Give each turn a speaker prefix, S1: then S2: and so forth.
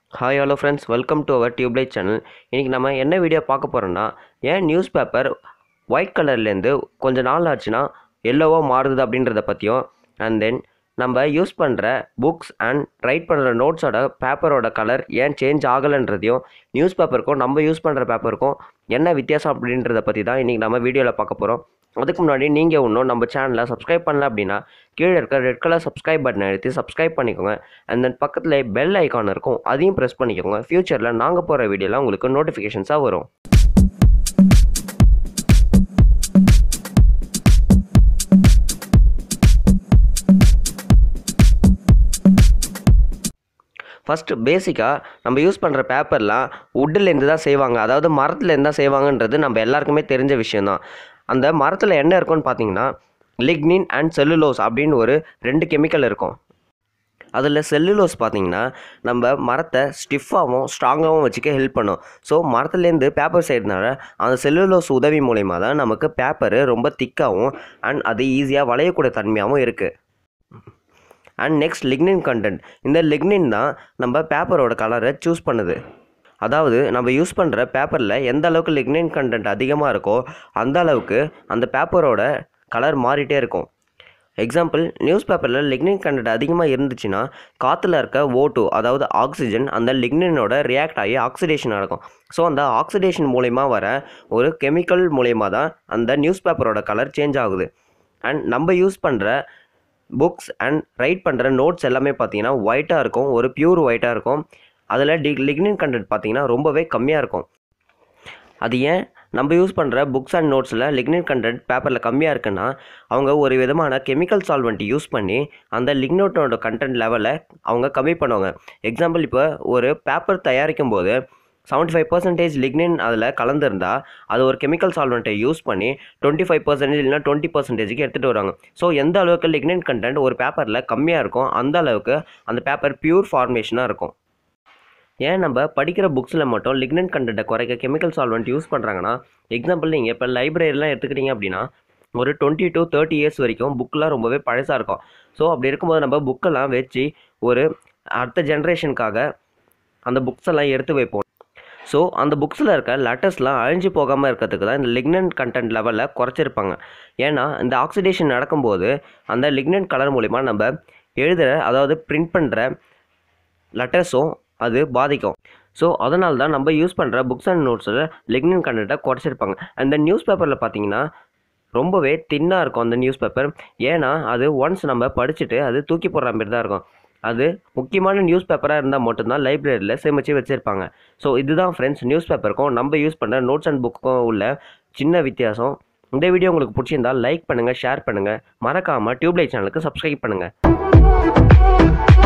S1: hi hello friends welcome to our tubelight channel இன்றைக்கி நம்ம என்ன வீடியோ பார்க்க போகிறோம்னா ஏன் நியூஸ் பேப்பர் ஒயிட் கலர்லேருந்து கொஞ்ச நாள் ஆச்சுன்னா எல்லோவாக மாறுது அப்படின்றத பற்றியும் அண்ட் தென் நம்ம யூஸ் பண்ணுற புக்ஸ் அண்ட் ரைட் பண்ணுற நோட்ஸோட பேப்பரோட கலர் ஏன் சேஞ்ச் ஆகலைன்றதையும் நியூஸ் பேப்பருக்கும் நம்ம யூஸ் பண்ணுற பேப்பருக்கும் என்ன வித்தியாசம் அப்படின்றத பற்றி தான் இன்றைக்கி நம்ம வீடியோவில் பார்க்க போகிறோம் அதுக்கு முன்னாடி நீங்கள் இன்னும் நம்ம சேனலை சப்ஸ்கிரைப் பண்ணல அப்படின்னா கீழே இருக்க ரெட் கலர் சப்ஸ்கிரைப் பட்டனை எடுத்து சப்ஸ்கிரைப் பண்ணிக்கோங்க அண்ட் தென் பக்கத்தில் பெல் ஐக்கான் இருக்கும் அதையும் ப்ரெஸ் பண்ணிக்கோங்க ஃப்யூச்சரில் நாங்கள் போகிற வீடியோலாம் உங்களுக்கு நோட்டிஃபிகேஷன்ஸாக வரும் ஃபஸ்ட்டு பேசிக்காக நம்ம யூஸ் பண்ணுற பேப்பர்லாம் வுட்டிலேருந்து தான் செய்வாங்க அதாவது மரத்துலேருந்து தான் செய்வாங்கன்றது நம்ம எல்லாருக்குமே தெரிஞ்ச விஷயந்தான் அந்த மரத்தில் என்ன இருக்கும்னு பார்த்தீங்கன்னா லிக்னின் அண்ட் செல்லுலோஸ் அப்படின்னு ஒரு ரெண்டு கெமிக்கல் இருக்கும் அதில் செல்லுலோஸ் பார்த்தீங்கன்னா நம்ம மரத்தை ஸ்டிஃபாகவும் ஸ்ட்ராங்காகவும் வச்சுக்க ஹெல்ப் பண்ணும் ஸோ மரத்துலேருந்து பேப்பர் செய்கிறதுனால அந்த செல்லுலோஸ் உதவி மூலயமா தான் நமக்கு பேப்பரு ரொம்ப திக்காகவும் அண்ட் அது ஈஸியாக வளையக்கூடிய தன்மையாகவும் இருக்குது அண்ட் நெக்ஸ்ட் லிக்னின் கண்டென்ட் இந்த லிக்னின் தான் நம்ம பேப்பரோட கலரை சூஸ் பண்ணுது அதாவது நம்ம யூஸ் பண்ணுற பேப்பரில் எந்த அளவுக்கு லிக்னின் கண்டென்ட் அதிகமாக இருக்கோ அந்த அளவுக்கு அந்த பேப்பரோட கலர் மாறிட்டே இருக்கும் எக்ஸாம்பிள் நியூஸ் பேப்பரில் லிக்னின் கண்டென்ட் அதிகமாக இருந்துச்சுன்னா காற்றுல இருக்க ஓட்டு அதாவது ஆக்சிஜன் அந்த லிக்னினோட ரியாக்ட் ஆகி ஆக்சிடேஷன் நடக்கும் ஸோ அந்த ஆக்சிடேஷன் மூலயமா வர ஒரு கெமிக்கல் மூலயமா தான் அந்த நியூஸ் பேப்பரோட கலர் சேஞ்ச் ஆகுது அண்ட் நம்ம யூஸ் பண்ணுற புக்ஸ் அண்ட் ரைட் பண்ணுற நோட்ஸ் எல்லாமே பார்த்தீங்கன்னா ஒயிட்டாக இருக்கும் ஒரு பியூர் ஒயிட்டாக இருக்கும் அதில் டி லிக்னின் கண்டென்ட் பார்த்தீங்கன்னா ரொம்பவே கம்மியாக இருக்கும் அது ஏன் நம்ம யூஸ் பண்ணுற புக்ஸ் அண்ட் நோட்ஸில் லிக்னின் கண்டென்ட் பேப்பரில் கம்மியாக இருக்குன்னா அவங்க ஒரு விதமான கெமிக்கல் சால்வெண்ட் யூஸ் பண்ணி அந்த லிக்னோட்டோட கண்டென்ட் லெவலை அவங்க கம்மி பண்ணுவாங்க எக்ஸாம்பிள் இப்போ ஒரு பேப்பர் தயாரிக்கும் போது செவன்ட்டி ஃபைவ் பர்சன்டேஜ் லிக்னின் அதில் கலந்துருந்தா அது ஒரு கெமிக்கல் சால்வெண்ட்டை யூஸ் பண்ணி டுவெண்ட்டி ஃபைவ் பர்சன்டேஜ் இல்லைனா டுவெண்ட்டி பர்சன்டேஜுக்கு எடுத்துகிட்டு வராங்க ஸோ எந்த அளவுக்கு லிக்னின் கண்டென்ட் ஒரு பேப்பரில் கம்மியாக இருக்கும் அந்த அளவுக்கு அந்த பேப்பர் பியூர் ஃபார்மேஷனாக இருக்கும் ஏன் நம்ம படிக்கிற புக்ஸில் மட்டும் லிக்னன் கண்டென்ட்டை குறைக்க கெமிக்கல் சால்வெண்ட் யூஸ் பண்ணுறாங்கன்னா எக்ஸாம்பிள் நீங்கள் இப்போ லைப்ரரிலாம் எடுத்துக்கிட்டீங்க அப்படின்னா ஒரு டுவெண்ட்டி டு தேர்ட்டி இயர்ஸ் வரைக்கும் புக்கெலாம் ரொம்பவே பழசாக இருக்கும் ஸோ அப்படி இருக்கும்போது நம்ம புக்கெல்லாம் வச்சு ஒரு அடுத்த ஜென்ரேஷனுக்காக அந்த புக்ஸ் எல்லாம் எடுத்து வைப்போம் ஸோ அந்த புக்ஸில் இருக்க லெட்டர்ஸ்லாம் அழிஞ்சு போகாமல் இருக்கிறதுக்கு தான் இந்த லிக்னன் கண்டென்ட் லெவலில் குறைச்சிருப்பாங்க ஏன்னா இந்த ஆக்சிடேஷன் நடக்கும்போது அந்த லிக்னன் கலர் மூலிமா நம்ம எழுதுகிற அதாவது பிரிண்ட் பண்ணுற லெட்டர்ஸும் அது பாதிக்கும் ஸோ அதனால தான் நம்ம யூஸ் பண்ணுற புக்ஸ் அண்ட் நோட்ஸில் லிக்னின் கண்டென்ட்டை குறைச்சிருப்பாங்க அந்த நியூஸ் பேப்பரில் பார்த்தீங்கன்னா ரொம்பவே தின்னாக இருக்கும் அந்த நியூஸ் பேப்பர் ஏன்னா அது ஒன்ஸ் நம்ம படிச்சுட்டு அது தூக்கி போடுற மாதிரி தான் இருக்கும் அது முக்கியமான நியூஸ் பேப்பராக இருந்தால் மட்டும்தான் லைப்ரரியில் சேமித்து வச்சுருப்பாங்க ஸோ இதுதான் ஃப்ரெண்ட்ஸ் நியூஸ் பேப்பருக்கும் நம்ம யூஸ் பண்ணுற நோட்ஸ் அண்ட் புக்குக்கும் உள்ள சின்ன வித்தியாசம் இந்த வீடியோ உங்களுக்கு பிடிச்சிருந்தால் லைக் பண்ணுங்கள் ஷேர் பண்ணுங்கள் மறக்காமல் டியூப்லைட் சேனலுக்கு சப்ஸ்கிரைப் பண்ணுங்கள்